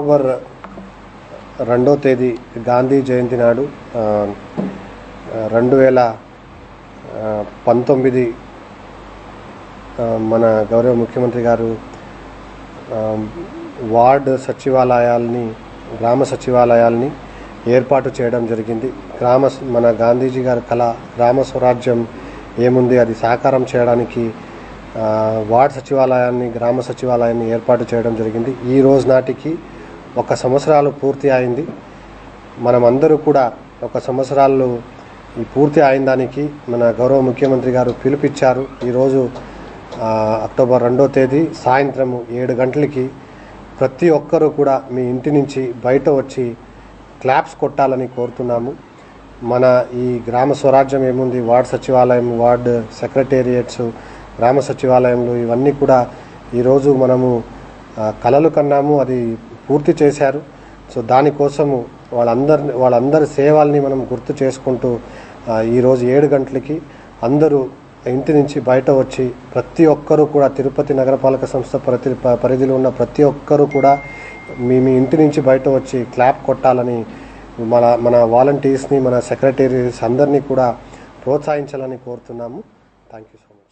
October రెండో తేదీ గాంధీ జయంతి నాడు ఆ, రెండు వేల ఆ, పంతొమ్మిది ఆ, మన గౌరవ ముఖ్యమంత్రి గారు ఆ, వార్డ్ సచివాలయాల్ని గ్రామ సచివాలయాల్ని ఏర్పాటు చేయడం జరిగింది గ్రామ స- మన గాంధీజీ గారి కళ గ్రామ స్వరాజ్యం ఏముంది అది సాకారం చేయడానికి ఆ, వార్డ్ సచివాలయాన్ని గ్రామ సచివాలయాన్ని ఏర్పాటు చేయడం జరిగింది ఈ రోజు నాటికి ఒక సంవత్సరాలు పూర్తి అయింది మనమందరూ కూడా ఒక సంవత్సరాలు ఈ పూర్తి అయిన దానికి మన గౌరవ ముఖ్యమంత్రి గారు పిలుపిచ్చారు ఈరోజు ఆ, అక్టోబర్ రెండో తేదీ సాయంత్రం ఏడు గంటలకి ప్రతి ఒక్కరూ కూడా మీ ఇంటి నుంచి బయట వచ్చి క్లాప్స్ కొట్టాలని కోరుతున్నాము మన ఈ గ్రామ స్వరాజ్యం ఏముంది వార్డ్ సచివాలయం వార్డ్ సెక్రటేరియట్స్ గ్రామ సచివాలయంలో ఇవన్నీ కూడా ఈరోజు మనము ఆ, కలలు కన్నాము అది పూర్తి చేశారు సో దానికోసము వాళ్ళందరి వాళ్ళందరి సేవల్ని మనం గుర్తు చేసుకుంటూ ఆ, ఈరోజు ఏడు గంటలకి అందరూ ఇంటి నుంచి బయట వచ్చి ప్రతి ఒక్కరూ కూడా తిరుపతి నగరపాలక సంస్థ ప్రతి ప- పరిధిలో ఉన్న ప్రతి ఒక్కరూ కూడా మీ మీ ఇంటి నుంచి బయట వచ్చి క్లాప్ కొట్టాలని మన మన వాలంటీర్స్ని మన సెక్రటరీస్ అందరినీ కూడా ప్రోత్సహించాలని కోరుతున్నాము థ్యాంక్ యూ సో మచ్